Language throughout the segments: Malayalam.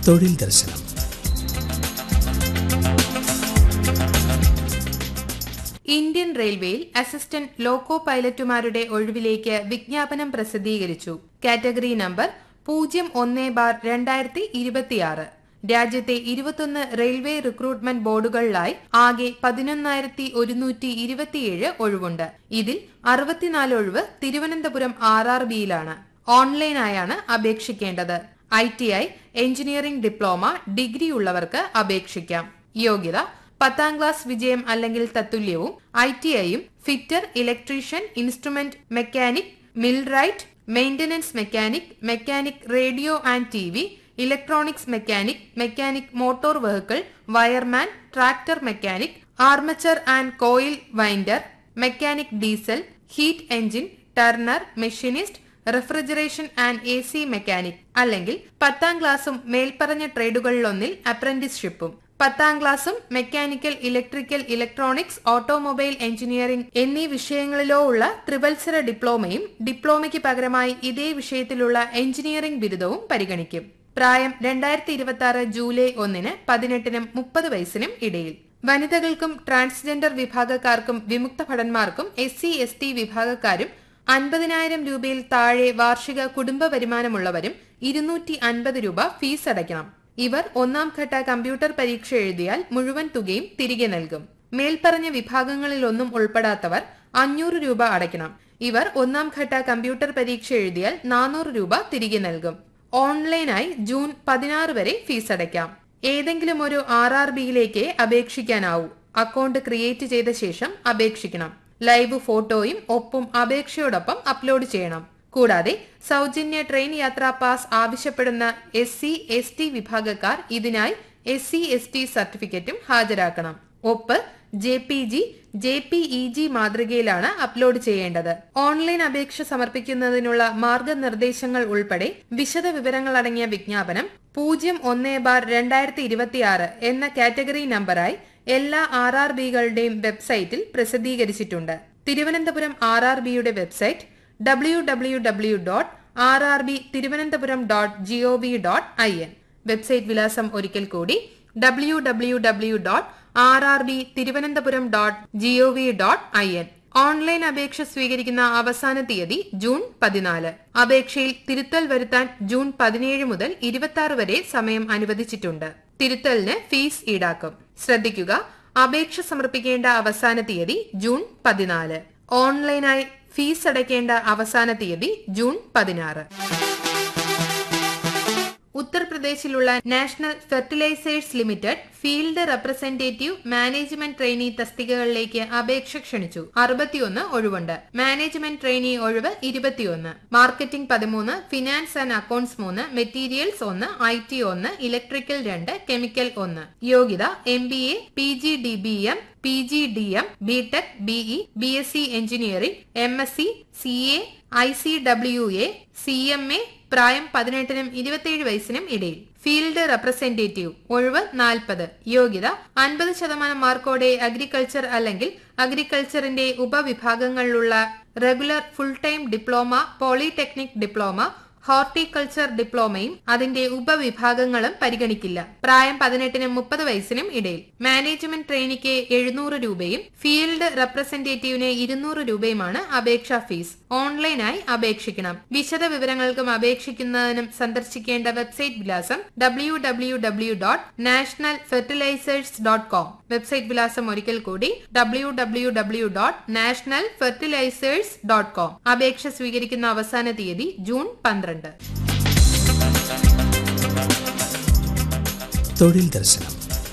തൊഴിൽ ദർശനം ഇന്ത്യൻ റെയിൽവേയിൽ അസിസ്റ്റന്റ് ലോക്കോ പൈലറ്റുമാരുടെ ഒഴിവിലേക്ക് വിജ്ഞാപനം പ്രസിദ്ധീകരിച്ചു കാറ്റഗറി നമ്പർ പൂജ്യം ഒന്ന് ബാർ രണ്ടായിരത്തി ഇരുപത്തിയാറ് രാജ്യത്തെ ഇരുപത്തൊന്ന് റെയിൽവേ റിക്രൂട്ട്മെന്റ് ബോർഡുകളിലായി ആകെ പതിനൊന്നായിരത്തി ഒരുന്നൂറ്റി ഇരുപത്തിയേഴ് ഒഴിവുണ്ട് ഇതിൽ അറുപത്തിനാല് ഒഴിവ് തിരുവനന്തപുരം ആർ ആർ ബിയിലാണ് ഓൺലൈനായാണ് അപേക്ഷിക്കേണ്ടത് I T I engineering diploma degree ഉള്ളവർക്ക് അപേക്ഷിക്കാം യോഗ്യത പത്താം ക്ലാസ് വിജയം അല്ലെങ്കിൽ തത്തുല്യവും ഐ ടി ഐയും fitter electrician instrument mechanic millwright maintenance mechanic mechanic radio and T V electronics mechanic mechanic motor vehicle wireman tractor mechanic armature and coil winder mechanic diesel heat engine turner machinist refrigeration and A C mechanic അല്ലെങ്കിൽ പത്താം ക്ലാസും മേൽപ്പറഞ്ഞ ട്രേഡുകളിലൊന്നിൽ അപ്രന്റീസ്ഷിപ്പും പത്താം ക്ലാസും mechanical electrical electronics automobile engineering എന്നീ വിഷയങ്ങളിലോ ഉള്ള ത്രിവത്സര ഡിപ്ലോമയും ഡിപ്ലോമയ്ക്ക് പകരമായി ഇതേ വിഷയത്തിലുള്ള എഞ്ചിനീയറിംഗ് ബിരുദവും പരിഗണിക്കും പ്രായം രണ്ടായിരത്തി ഇരുപത്തി ആറ് ജൂലൈ ഒന്നിന് പതിനെട്ടിനും മുപ്പത് വയസ്സിനും ഇടയിൽ വനിതകൾക്കും ട്രാൻസ്ജെൻഡർ വിഭാഗക്കാർക്കും വിമുക്ത ഭടന്മാർക്കും എസ് സി എസ് ടി വിഭാഗക്കാരും അൻപതിനായിരം രൂപയിൽ താഴെ വാർഷിക കുടുംബ വരുമാനമുള്ളവരും ഇരുന്നൂറ്റി അൻപത് രൂപ ഫീസ് അടയ്ക്കണം ഇവർ ഒന്നാം ഘട്ട കമ്പ്യൂട്ടർ പരീക്ഷ എഴുതിയാൽ മുഴുവൻ തുകയും തിരികെ നൽകും മേൽപ്പറഞ്ഞ വിഭാഗങ്ങളിലൊന്നും ഉൾപ്പെടാത്തവർ അഞ്ഞൂറ് രൂപ അടയ്ക്കണം ഇവർ ഒന്നാം ഘട്ട കമ്പ്യൂട്ടർ പരീക്ഷ എഴുതിയാൽ നാനൂറ് രൂപ തിരികെ നൽകും ഓൺലൈനായി ജൂൺ പതിനാറ് വരെ ഫീസ് അടയ്ക്കാം ഏതെങ്കിലും ഒരു ആർ ആർ ബിയിലേക്ക് അപേക്ഷിക്കാനാവൂ അക്കൗണ്ട് ക്രിയേറ്റ് ചെയ്ത ശേഷം അപേക്ഷിക്കണം ലൈവ് ഫോട്ടോയും ഒപ്പും അപേക്ഷയോടൊപ്പം അപ്ലോഡ് ചെയ്യണം കൂടാതെ സൗജന്യ ട്രെയിൻ യാത്രാ പാസ് ആവശ്യപ്പെടുന്ന എസ് സി എസ് ടി വിഭാഗക്കാർ ഇതിനായി എസ് സി എസ് ടി സർട്ടിഫിക്കറ്റും ഹാജരാക്കണം ഒപ്പ് J P G J P E G മാതൃകയിലാണ് അപ്ലോഡ് ചെയ്യേണ്ടത് ഓൺലൈൻ അപേക്ഷ സമർപ്പിക്കുന്നതിനുള്ള മാർഗനിർദ്ദേശങ്ങൾ ഉൾപ്പെടെ വിശദ വിവരങ്ങൾ അടങ്ങിയ വിജ്ഞാപനം പൂജ്യം ഒന്ന് ബാർ രണ്ടായിരത്തി ഇരുപത്തിയാറ് എന്ന കാറ്റഗറി നമ്പറായി എല്ലാ ആർ ആർ ബികളുടെയും വെബ്സൈറ്റിൽ പ്രസിദ്ധീകരിച്ചിട്ടുണ്ട് തിരുവനന്തപുരം ആർ ആർ ബിയുടെ website W W W dot R R B Thiruvananthapuram dot G O V dot I N website വിലാസം ഒരിക്കൽ കൂടി W W W dot R R B Thiruvananthapuram dot G O V dot I N online അപേക്ഷ സ്വീകരിക്കുന്ന അവസാന തീയതി ജൂൺ പതിനാല് അപേക്ഷയിൽ തിരുത്തൽ വരുത്താൻ ജൂൺ പതിനേഴ് മുതൽ ഇരുപത്തി ആറ് വരെ സമയം അനുവദിച്ചിട്ടുണ്ട് തിരുത്തലിന് ഫീസ് ഈടാക്കും ശ്രദ്ധിക്കുക അപേക്ഷ സമർപ്പിക്കേണ്ട അവസാന തീയതി ജൂൺ പതിനാല് ഓൺലൈനായി ഫീസ് അടയ്ക്കേണ്ട അവസാന തീയതി ജൂൺ പതിനാറ് ഉത്തർപ്രദേശിലുള്ള National Fertilizers Limited field representative management trainee തസ്തികകളിലേക്ക് അപേക്ഷ ക്ഷണിച്ചു അറുപത്തിയൊന്ന് ഒഴിവുണ്ട് മാനേജ്മെന്റ് ട്രെയിനി ഒഴിവ് ഇരുപത്തിയൊന്ന് മാർക്കറ്റിംഗ് പതിമൂന്ന് ഫിനാൻസ് ആൻഡ് അക്കൌണ്ട്സ് മൂന്ന് മെറ്റീരിയൽസ് ഒന്ന് ഐ ടി ഒന്ന് ഇലക്ട്രിക്കൽ രണ്ട് കെമിക്കൽ ഒന്ന് യോഗ്യത M B A P G D B M P G D M B tech BE B S C engineering M S C C A I C W A C M A പ്രായം പതിനെട്ടിനും ഇരുപത്തിയേഴ് വയസ്സിനും ഇടയിൽ ഫീൽഡ് റെപ്രസെന്റേറ്റീവ് ഒഴിവ് നാൽപ്പത് യോഗ്യത അൻപത് ശതമാനം മാർക്കോടെ അഗ്രികൾച്ചർ അല്ലെങ്കിൽ അഗ്രികൾച്ചറിന്റെ ഉപവിഭാഗങ്ങളിലുള്ള regular full time diploma polytechnic diploma horticulture ഡിപ്ലോമയും അതിന്റെ ഉപവിഭാഗങ്ങളും പരിഗണിക്കില്ല പ്രായം പതിനെട്ടിനും മുപ്പത് വയസ്സിനും ഇടയിൽ മാനേജ്മെന്റ് ട്രെയിനിക്ക് എഴുന്നൂറ് രൂപയും ഫീൽഡ് റെപ്രസെന്റേറ്റീവിന് ഇരുന്നൂറ് രൂപയുമാണ് അപേക്ഷാ ഫീസ് ഓൺലൈനായി അപേക്ഷിക്കണം വിശദ വിവരങ്ങൾക്കും അപേക്ഷിക്കുന്നതിനും സന്ദർശിക്കേണ്ട വെബ്സൈറ്റ് വിലാസം W W W dot national fertilizers dot com website വിലാസം ഒരിക്കൽ കൂടി W W W dot national fertilizers dot com അപേക്ഷ സ്വീകരിക്കുന്ന അവസാന തീയതി ജൂൺ പന്ത്രണ്ട് തൊഴിൽ ദർശനം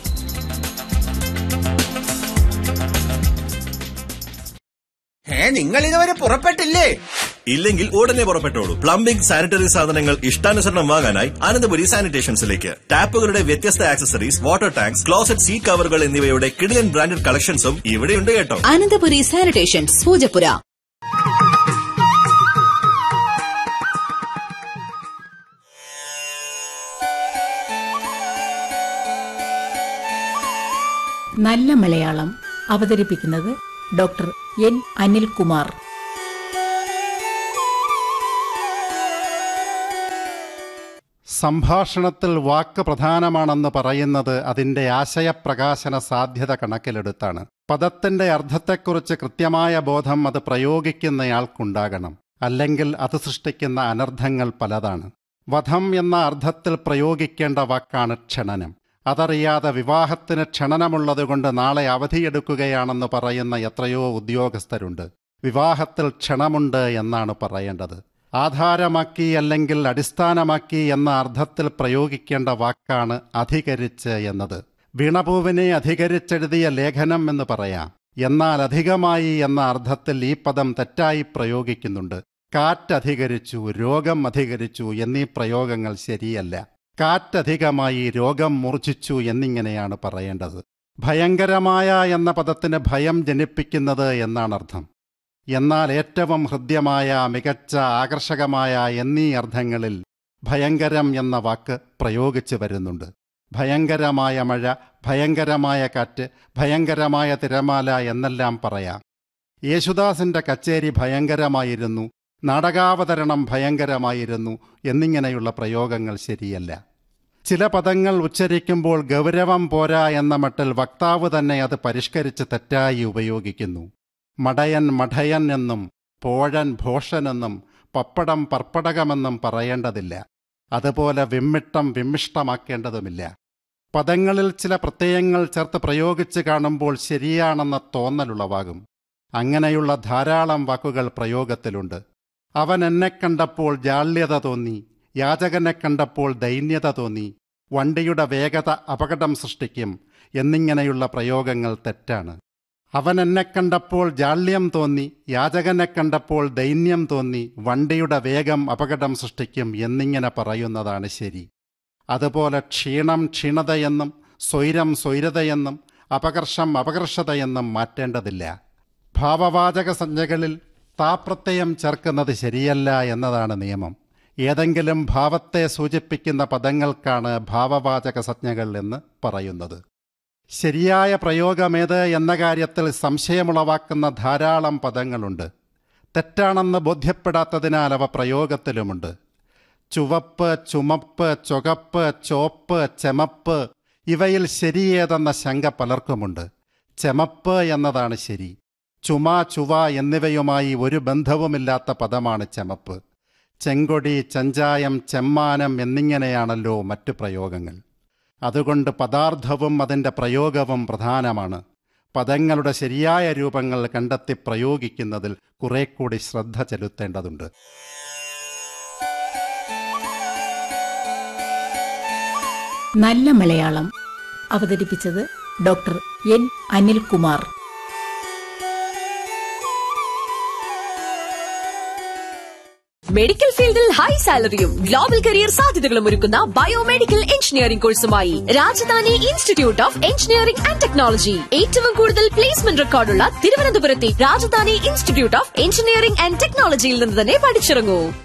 ഏ നിങ്ങൾ ഇതുവരെ പുറപ്പെട്ടില്ലേ ഇല്ലെങ്കിൽ ഉടനെ പുറപ്പെട്ടോളൂ പ്ലംബിംഗ് സാനിറ്ററി സാധനങ്ങൾ ഇഷ്ടാനുസരണം വാങ്ങാനായി അനന്തപുരി സാനിറ്റേഷൻസിലേക്ക് ടാപ്പുകളുടെ വ്യത്യസ്ത accessories water tanks closet seat കവറുകൾ എന്നിവയുടെ കിടിലൻ ബ്രാൻഡഡ് കളക്ഷൻസും ഇവിടെയുണ്ട് കേട്ടോ അനന്തപുരി സാനിറ്റേഷൻസ് പൂജപ്പുര നല്ല മലയാളം അവതരിപ്പിക്കുന്നത് ഡോക്ടർ എൻ അനിൽകുമാർ സംഭാഷണത്തിൽ വാക്ക് പ്രധാനമാണെന്ന് പറയുന്നത് അതിന്റെ ആശയപ്രകാശന സാധ്യത കണക്കിലെടുത്താണ് പദത്തിന്റെ അർത്ഥത്തെക്കുറിച്ച് കൃത്യമായ ബോധം അത് പ്രയോഗിക്കുന്നയാൾക്കുണ്ടാകണം അല്ലെങ്കിൽ അത് സൃഷ്ടിക്കുന്ന അനർത്ഥങ്ങൾ പലതാണ് വധം എന്ന അർത്ഥത്തിൽ പ്രയോഗിക്കേണ്ട വാക്കാണ് ക്ഷണനം അതറിയാതെ വിവാഹത്തിന് ക്ഷണനമുള്ളതുകൊണ്ട് നാളെ അവധിയെടുക്കുകയാണെന്ന് പറയുന്ന എത്രയോ ഉദ്യോഗസ്ഥരുണ്ട് വിവാഹത്തിൽ ക്ഷണമുണ്ട് എന്നാണ് പറയേണ്ടത് ആധാരമാക്കി അല്ലെങ്കിൽ അടിസ്ഥാനമാക്കി എന്ന അർത്ഥത്തിൽ പ്രയോഗിക്കേണ്ട വാക്കാണ് അധികരിച്ച് എന്നത് വീണപൂവിനെ അധികരിച്ചെഴുതിയ ലേഖനം എന്ന് പറയാം എന്നാൽ അധികമായി എന്ന അർത്ഥത്തിൽ ഈ പദം തെറ്റായി പ്രയോഗിക്കുന്നുണ്ട് കാറ്റധികരിച്ചു രോഗം അധികരിച്ചു എന്നീ പ്രയോഗങ്ങൾ ശരിയല്ല കാറ്റധികമായി രോഗം മൂർച്ഛിച്ചു എന്നിങ്ങനെയാണ് പറയേണ്ടത് ഭയങ്കരമായ എന്ന പദത്തിന് ഭയം ജനിപ്പിക്കുന്നത് എന്നാണ് അർത്ഥം എന്നാൽ ഏറ്റവും ഹൃദ്യമായ മികച്ച ആകർഷകമായ എന്നീ അർത്ഥങ്ങളിൽ ഭയങ്കരം എന്ന വാക്ക് പ്രയോഗിച്ചു വരുന്നുണ്ട് ഭയങ്കരമായ മഴ ഭയങ്കരമായ കാറ്റ് ഭയങ്കരമായ തിരമാല എന്നെല്ലാം പറയാം യേശുദാസിന്റെ കച്ചേരി ഭയങ്കരമായിരുന്നു നാടകാവതരണം ഭയങ്കരമായിരുന്നു എന്നിങ്ങനെയുള്ള പ്രയോഗങ്ങൾ ശരിയല്ല ചില പദങ്ങൾ ഉച്ചരിക്കുമ്പോൾ ഗൗരവം പോരാ എന്ന മട്ടിൽ വക്താവ് തന്നെ അത് പരിഷ്കരിച്ച് തെറ്റായി ഉപയോഗിക്കുന്നു മടയൻ മഠയൻ എന്നും പോഴൻ ഭോഷനെന്നും പപ്പടം പർപ്പടകമെന്നും പറയേണ്ടതില്ല അതുപോലെ വിമ്മിട്ടം വിമ്മിഷ്ടമാക്കേണ്ടതുമില്ല പദങ്ങളിൽ ചില പ്രത്യയങ്ങൾ ചേർത്ത് പ്രയോഗിച്ച് കാണുമ്പോൾ ശരിയാണെന്ന തോന്നലുളവാകും അങ്ങനെയുള്ള ധാരാളം വാക്കുകൾ പ്രയോഗത്തിലുണ്ട് അവൻ എന്നെ കണ്ടപ്പോൾ ജാള്യത തോന്നി യാചകനെ കണ്ടപ്പോൾ ദൈന്യത തോന്നി വണ്ടിയുടെ വേഗത അപകടം സൃഷ്ടിക്കും എന്നിങ്ങനെയുള്ള പ്രയോഗങ്ങൾ തെറ്റാണ് അവൻ എന്നെ കണ്ടപ്പോൾ ജാള്യം തോന്നി യാചകനെ കണ്ടപ്പോൾ ദൈന്യം തോന്നി വണ്ടിയുടെ വേഗം അപകടം സൃഷ്ടിക്കും എന്നിങ്ങനെ പറയുന്നതാണ് ശരി അതുപോലെ ക്ഷീണം ക്ഷീണതയെന്നും സ്വൈരം സ്വൈരതയെന്നും അപകർഷം അപകർഷതയെന്നും മാറ്റേണ്ടതില്ല ഭാവവാചക സംജ്ഞകളിൽ താപ്രത്യയം ചേർക്കുന്നത് ശരിയല്ല എന്നതാണ് നിയമം ഏതെങ്കിലും ഭാവത്തെ സൂചിപ്പിക്കുന്ന പദങ്ങൾക്കാണ് ഭാവവാചക സംജ്ഞകൾ എന്ന് പറയുന്നത് ശരിയായ പ്രയോഗമേത് എന്ന കാര്യത്തിൽ സംശയമുളവാക്കുന്ന ധാരാളം പദങ്ങളുണ്ട് തെറ്റാണെന്ന് ബോധ്യപ്പെടാത്തതിനാൽ അവ പ്രയോഗത്തിലുമുണ്ട് ചുവപ്പ് ചുമപ്പ് ചുകപ്പ് ചോപ്പ് ചെമപ്പ് ഇവയിൽ ശരിയേതെന്ന ശങ്ക പലർക്കുമുണ്ട് ചെമപ്പ് എന്നതാണ് ശരി ചുമ ചുവ എന്നിവയുമായി ഒരു ബന്ധവുമില്ലാത്ത പദമാണ് ചെമപ്പ് ചെങ്കൊടി ചെഞ്ചായം ചെമ്മാനം എന്നിങ്ങനെയാണല്ലോ മറ്റു പ്രയോഗങ്ങൾ അതുകൊണ്ട് പദാർത്ഥവും അതിൻ്റെ പ്രയോഗവും പ്രധാനമാണ് പദങ്ങളുടെ ശരിയായ രൂപങ്ങൾ കണ്ടെത്തി പ്രയോഗിക്കുന്നതിൽ കുറെ കൂടി ശ്രദ്ധ ചെലുത്തേണ്ടതുണ്ട് നല്ല മലയാളം അവതരിപ്പിച്ചത് ഡോക്ടർ എൻ അനിൽകുമാർ മെഡിക്കൽ ഫീൽഡിൽ ഹൈ സാലറിയും ഗ്ലോബൽ കരിയർ സാധ്യതകളും ഒരുക്കുന്ന ബയോമെഡിക്കൽ എഞ്ചിനീയറിംഗ് കോഴ്സുമായി Rajadhani Institute of Engineering and Technology ഏറ്റവും കൂടുതൽ പ്ലേസ്മെന്റ് റെക്കോർഡുള്ള തിരുവനന്തപുരത്തെ Rajadhani Institute of Engineering and ടെക്നോളജിയിൽ നിന്ന് തന്നെ പഠിച്ചിറങ്ങൂ